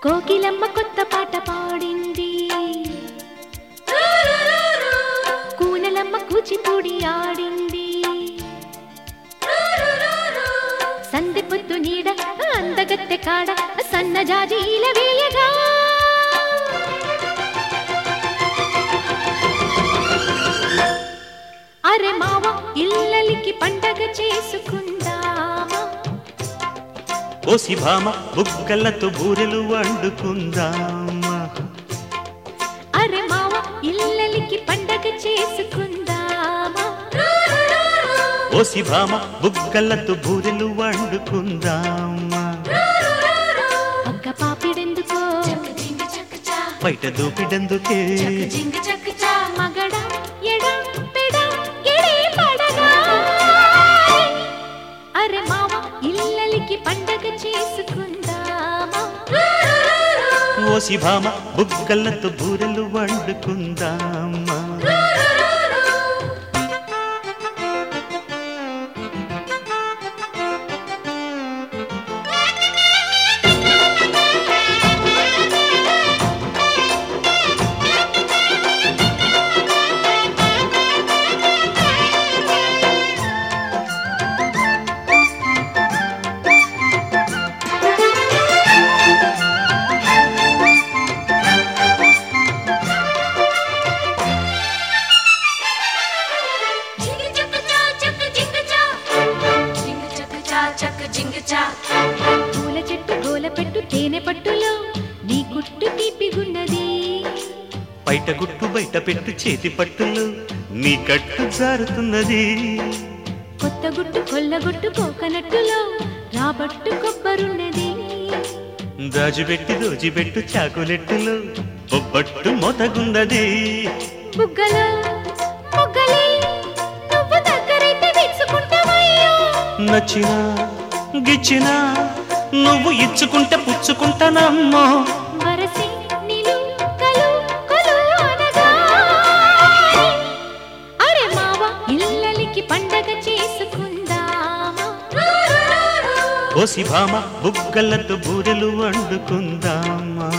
కోకిలమ్మ కొత్త పాట పాడింది కూనలమ్మ కూచిపూడి ఆడింది సందె పొద్దు నీడ అందగత్తె కాడ సన్నజాజీల వేయగా అరె మావ ఇల్లలికి పండగ చేసుకుందామా ఓసి భామ బుగ్గలతో బూరెలు వండుకుందామా అరె మావ ఇల్లలికి పండగ చేసుకుందామా ఓసి భామ బుగ్గలతో బూరెలు వండుకుందామా ఒక్క పాపిడెందుకో బయట దూపిడందుకే మగడ ఎడ పెడ ఎడే పడగా అరె మావ ఇల్లలికి పండగ చేసుకుందామా ఓసి భామ బుగ్గలతో బూరెలు వండుకుందామా పూల చెట్టు గోల పెట్టు తేనె పట్టులో నీ కుట్టు తీపిగున్నది బయట గుట్టు బయట పెట్టు చేతి పట్టులు నీ కట్టు జారుతున్నది కొత్త గుట్టు కొల్లగొట్టు కోకనట్టులో రాబట్టు కొబ్బరున్నది దాచిపెట్టి దోచిపెట్టు చాకులెట్టులు బొబ్బట్టు మొతగుందది బుగ్గలో మొగ్గలే నువ్వు దగ్గరైతే విచ్చుకుంటావయ్యో నచ్చినా గిచ్చినా నువ్వు ఇచ్చుకుంటే పుచ్చుకుంటానమ్మో వరసి నిలు కలు కొలు అనగా అరే మావ ఇల్లలికి పండగ చేసుకుందామా ఓసి భామ బుగ్గలతో బూరెలు వండుకుందామా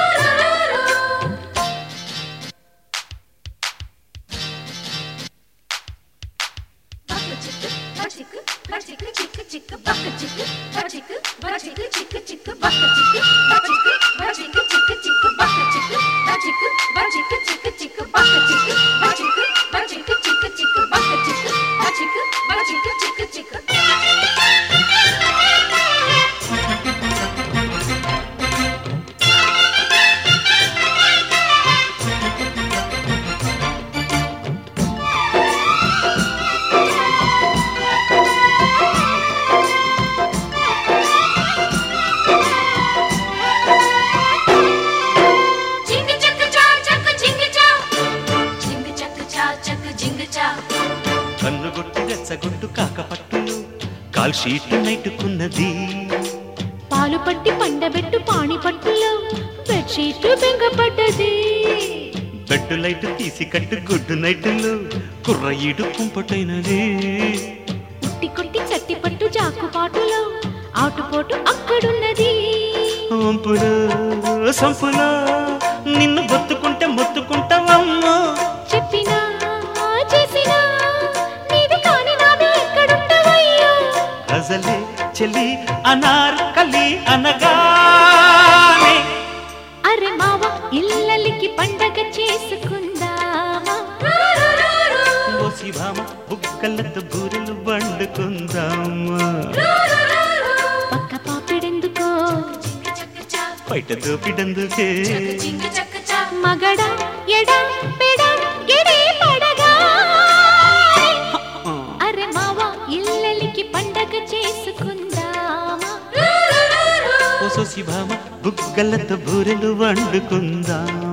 కన్నుగొట్టు రెచ్చగొట్టు కాకపట్టులు కాల్ షీట్ నైటుకున్నది పాలు పట్టి పండబెట్టు పాణి పట్టులో బెడ్షీట్ బెంగపడ్డది బెడ్ లైట్ తీసి కట్టు గుడ్డు నైటులు కుర్ర ఈడు కుంపటైనది ఉట్టి కొట్టి చట్టి పట్టు జాకుపాటులో ఆటుపోటు అక్కడున్నది వంపులు సంపులు నిన్ను బొత్తుకుంటే మొత్తుకుంటావమ్మో చెప్పినా చేసినా నీది కాని నాది ఎక్కడుంటావయ్యో గజలే చెలి అనార్ కలి అనగానే అరె మావ ఇల్లలికి పండగ చేసుకుందామా ఓసి భామ బుక్కలతో బూరెలు వండుకుందామా పక్క పాపిడెందుకో బయట దూపిడందుకే మగడ ఎడ పెడ ఎడే పడగా అరె మావ ఇల్లలికి పండగ చేసుకుందామా ఓ సోసి భామ బుగ్గలతో బూరెలు వండుకుందామా